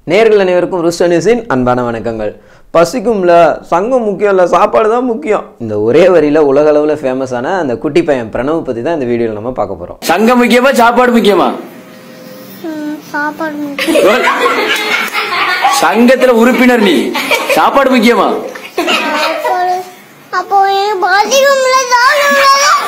நேர்கள் அனைவருக்கும் ருஸ்ட நியூஸின் அன்பான வணக்கங்கள் பசிக்கும்ல சங்கம் முக்கியம் இல்லை சாப்பாடு தான் முக்கியம் இந்த ஒரே வரியில் உலக அளவில் ஃபேமஸான அந்த குட்டி பையன் பிரணவ் பற்றி தான் இந்த வீடியோவில் நம்ம பார்க்க போகிறோம் சங்கம் முக்கியமா சாப்பாடு முக்கியமா ம், சாப்பாடு முக்கியம். சங்கத்துல உறுப்பினர் நீ சாப்பாடு முக்கியமா சாப்பாடு அப்போ எனக்கு பாதிக்கும்ல சாப்பிடும்ல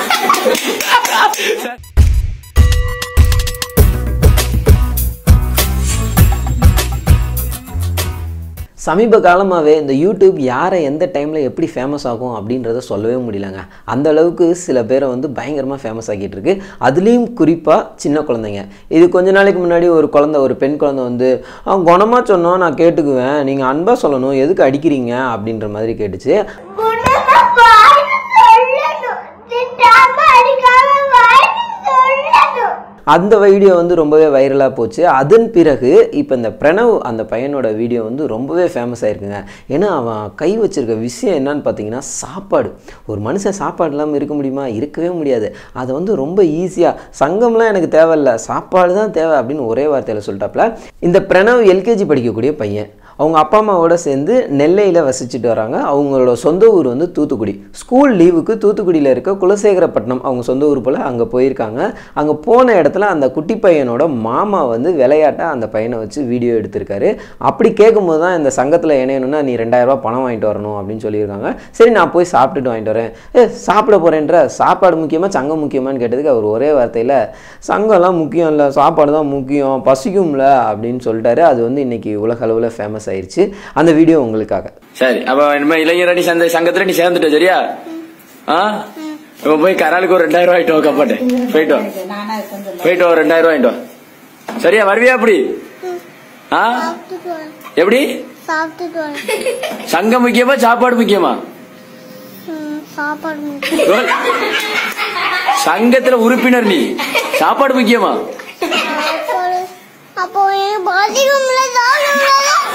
சமீப காலமாகவே இந்த யூடியூப் யாரை எந்த டைமில் எப்படி ஃபேமஸ் ஆகும் அப்படின்றத சொல்லவே முடியலங்க அந்த அளவுக்கு சில பேரை வந்து பயங்கரமாக ஃபேமஸ் ஆக்கிட்டு இருக்கு அதுலேயும் குறிப்பாக சின்ன குழந்தைங்க இது கொஞ்ச நாளைக்கு முன்னாடி ஒரு குழந்தை ஒரு பெண் குழந்தை வந்து அவன் குணமாக சொன்னோம் நான் கேட்டுக்குவேன் நீங்கள் அன்பாக சொல்லணும் எதுக்கு அடிக்கிறீங்க அப்படின்ற மாதிரி கேட்டுச்சு குணமா வாய் சொல்லணும் திட்டாம அடிக்காம வாய் சொல்லணும் அந்த வீடியோ வந்து ரொம்பவே வைரலாக போச்சு அதன் பிறகு இப்போ இந்த பிரணவ் அந்த பையனோட வீடியோ வந்து ரொம்பவே ஃபேமஸ் ஆயிருக்குங்க ஏன்னா அவன் கை வச்சிருக்க விஷயம் என்னன்னு பார்த்தீங்கன்னா சாப்பாடு ஒரு மனுஷன் சாப்பாடு இல்லாமல் இருக்க முடியுமா இருக்கவே முடியாது அதை வந்து ரொம்ப ஈஸியாக சங்கம்லாம் எனக்கு தேவையில்ல சாப்பாடு தான் தேவை அப்படின்னு ஒரே வார்த்தையில் சொல்லிட்டாப்புல இந்த பிரணவ் எல்கேஜி படிக்கக்கூடிய பையன் அவங்க அப்பா அம்மாவோட சேர்ந்து நெல்லையில் வசிச்சுட்டு வராங்க அவங்களோட சொந்த ஊர் வந்து தூத்துக்குடி ஸ்கூல் லீவுக்கு தூத்துக்குடியில் இருக்க குலசேகரப்பட்டினம் அவங்க சொந்த ஊர் போல் அங்கே போயிருக்காங்க அங்கே போன இடத்துல அந்த குட்டி பையனோட மாமா வந்து விளையாட்டாக அந்த பையனை வச்சு வீடியோ எடுத்திருக்காரு அப்படி கேட்கும்போது தான் இந்த சங்கத்தில் இணையணும்னா நீ ரெண்டாயிரரூபா பணம் வாங்கிட்டு வரணும் அப்படின்னு சொல்லியிருக்காங்க சரி நான் போய் சாப்பிட்டுட்டு வாங்கிட்டு வரேன் ஏ சாப்பிட போகிறேன்ற சாப்பாடு முக்கியமாக சங்கம் முக்கியமான்னு கேட்டதுக்கு அவர் ஒரே வார்த்தையில் சங்கம்லாம் முக்கியம் இல்லை சாப்பாடு தான் முக்கியம் பசிக்கும்ல அப்படின்னு சொல்லிட்டாரு அது வந்து இன்னைக்கு உலக அளவில் ஃபேமஸ் ஆயிருச்சு அந்த வீடியோ உங்களுக்காக சரி அப்ப இனிமே இளைஞரணி சந்தை சங்கத்துல நீ சேர்ந்துட்ட சரியா ஆ இப்ப போய் கராலுக்கு ஒரு ரெண்டாயிரம் ரூபாய் ஆயிட்டு வா கப்பாட்டு போயிட்டு வா போயிட்டு வா ஒரு ரெண்டாயிரம் ரூபாய் ஆயிட்டு வா சரியா வருவியா அப்படி ஆ சாப்பிட்டுட்டு வரேன் எப்படி சாப்பிட்டுட்டு வரேன் சங்கம் முக்கியமா சாப்பாடு முக்கியமா ம், சாப்பாடு முக்கியம் சங்கத்துல உறுப்பினர் நீ சாப்பாடு முக்கியமா சாப்பாடு அப்போ எனக்கு பாதிக்கும்ல சாப்பிடும்ல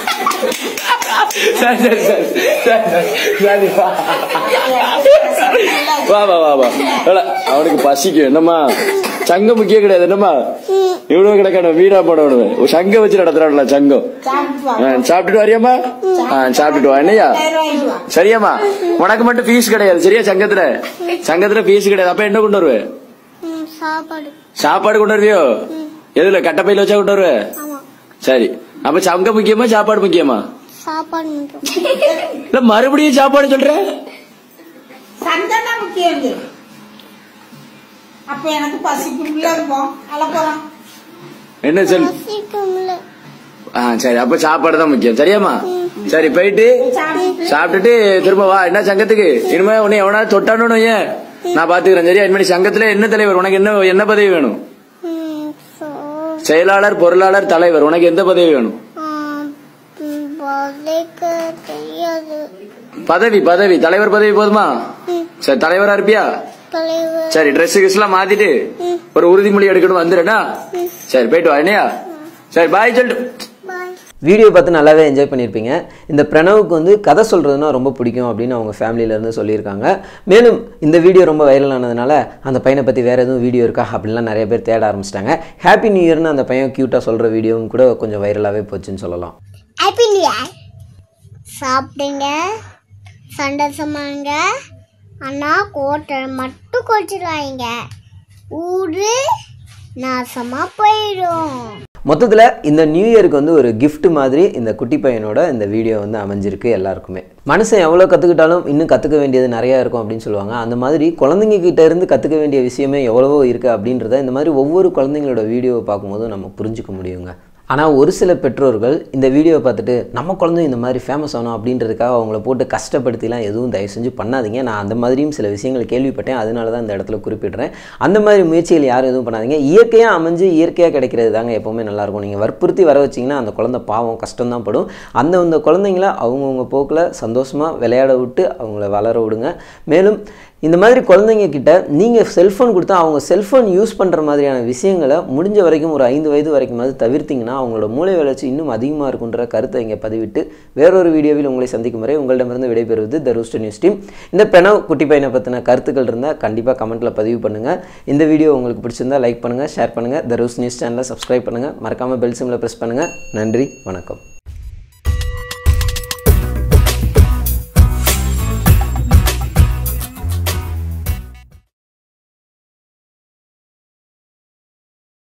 சரி சரி சரி சரி சரி வா வா வா வா வா ஏல, அவனுக்கு பசிக்கும் என்னம்மா சங்கம் முக்கியம் கிடையாது என்னம்மா இவ்வளவு கிடக்கணும் வீடா போடணும் ஒரு சங்கம் வச்சு நடத்துறான்ல சங்கம் ஆ, சாப்பிட்டுட்டு வரியாம்மா ஆ, சாப்பிட்டுட்டு வா என்னையா சரியாம்மா உனக்கு மட்டும் ஃபீஸ் கிடையாது சரியா சங்கத்துல சங்கத்துல ஃபீஸ் கிடையாது அப்ப என்ன கொண்டு வருவே ம், சாப்பாடு சாப்பாடு கொண்டு வருவியோ எதுல கட்டப்பையில வச்சா கொண்டு வருவே ஆமா சரி அப்ப சங்கம் முக்கியமா சாப்பாடு முக்கியமா சாப்பாடு முக்கியம் இல்ல மறுபடியும் சாப்பாடு சொல்ற சந்தனா முக்கியம் இது. அப்ப எனக்கு பசிக்கும்ல இருக்கும் அழப்போலாம் என்ன சொல் பசிக்கும்ல ஆ சரி அப்ப சாப்பாடு தான் முக்கியம் சரியாம்மா சரி போயிட்டு சாப்பிட்டுட்டு திரும்ப வா என்ன சங்கத்துக்கு இனிமே உன்னை எவனா தொட்டானு ஏன் நான் பாத்துக்கிறேன் சரியா இனிமே நீ சங்கத்துல என்ன தலைவர் உனக்கு என்ன என்ன பதவி வேணும் ம், so, செயலாளர் பொருளாளர் தலைவர் உனக்கு எந்த பதவி வேணும் ஆ, ம், பதிக்க தெரியாது பதவி பதவி தலைவர் பதவி போதுமா சரி தலைவரா இருப்பியா தலைவர் சரி ட்ரெஸ் கிஸ் எல்லாம் மாத்திட்டு ஒரு உறுதிமொழி எடுக்கணும் வந்துடுறேனா சரி போயிட்டு வா என்னையா சரி பாய் சொல்லிட்டு பாய் வீடியோ பார்த்து நல்லாவே என்ஜாய் பண்ணியிருப்பீங்க இந்த பிரணவுக்கு வந்து கதை சொல்கிறதுனா ரொம்ப பிடிக்கும் அப்படின்னு அவங்க ஃபேமிலியிலேருந்து சொல்லியிருக்காங்க மேலும் இந்த வீடியோ ரொம்ப வைரல் ஆனதுனால அந்த பையனை பற்றி வேறு எதுவும் வீடியோ இருக்கா அப்படின்லாம் நிறைய பேர் தேட ஆரம்பிச்சிட்டாங்க ஹாப்பி நியூ இயர்னு அந்த பையன் க்யூட்டாக சொல்கிற வீடியோவும் கூட கொஞ்சம் வைரலாகவே போச்சுன்னு சொல்லலாம் ஹாப்பி நியூ இயர் சாப்பிடுங்க சந்தோஷமாங்க அண்ணா கோட்டை மட்டும் குடிச்சிடாதீங்க ஊரு நாசமா போயிடும் மொத்தத்தில் இந்த நியூ இயருக்கு வந்து ஒரு gift மாதிரி இந்த குட்டி பையனோட இந்த வீடியோ வந்து அமைஞ்சிருக்கு எல்லாருக்குமே மனுஷன் எவ்வளோ கற்றுக்கிட்டாலும் இன்னும் கற்றுக்க வேண்டியது நிறையா இருக்கும் அப்படின்னு சொல்லுவாங்க அந்த மாதிரி குழந்தைங்க கிட்ட இருந்து கற்றுக்க வேண்டிய விஷயமே எவ்வளவோ இருக்குது அப்படின்றத இந்த மாதிரி ஒவ்வொரு குழந்தைங்களோட வீடியோவை பார்க்கும்போது நம்ம புரிஞ்சுக்க முடியுங்க ஆனால் ஒரு சில பெற்றோர்கள் இந்த வீடியோவை பார்த்துட்டு நம்ம குழந்தை இந்த மாதிரி ஃபேமஸ் ஆகணும் அப்படின்றதுக்காக அவங்கள போட்டு கஷ்டப்படுத்திலாம் எதுவும் தயவு செஞ்சு பண்ணாதீங்க நான் அந்த மாதிரியும் சில விஷயங்கள் கேள்விப்பட்டேன் அதனால தான் இந்த இடத்துல குறிப்பிடுறேன் அந்த மாதிரி முயற்சிகள் யாரும் எதுவும் பண்ணாதீங்க இயற்கையாக அமைஞ்சு இயற்கையாக கிடைக்கிறது தாங்க எப்போவுமே நல்லாயிருக்கும் நீங்கள் வற்புறுத்தி வர வச்சிங்கன்னா அந்த குழந்தை பாவம் கஷ்டம் தான் படும் அந்த அந்த குழந்தைங்கள அவங்கவுங்க போக்கில் சந்தோஷமாக விளையாட விட்டு அவங்கள வளர விடுங்க மேலும் இந்த மாதிரி குழந்தைங்க கிட்ட நீங்கள் செல்ஃபோன் கொடுத்தா அவங்க செல்ஃபோன் யூஸ் பண்ணுற மாதிரியான விஷயங்களை முடிஞ்ச வரைக்கும் ஒரு ஐந்து வயது வரைக்குமாவது தவிர்த்திங்கன்னா அவங்களோட மூளை வளர்ச்சி இன்னும் அதிகமாக இருக்குன்ற கருத்தை இங்கே பதிவிட்டு வேறொரு வீடியோவில் உங்களை சந்திக்கும் வரை உங்களிடமிருந்து விடைபெறுவது த ரூஸ்டர் நியூஸ் டீம் இந்த பெணவ் குட்டி பையனை பற்றின கருத்துக்கள் இருந்தால் கண்டிப்பாக கமெண்ட்டில் பதிவு பண்ணுங்கள் இந்த வீடியோ உங்களுக்கு பிடிச்சிருந்தா லைக் பண்ணுங்கள் ஷேர் பண்ணுங்கள் த ரூஸ் நியூஸ் சேனலை சப்ஸ்கிரைப் பண்ணுங்கள் மறக்காமல் பெல் சிம்மில் ப்ரெஸ் பண்ணுங்கள் நன்றி வணக்கம்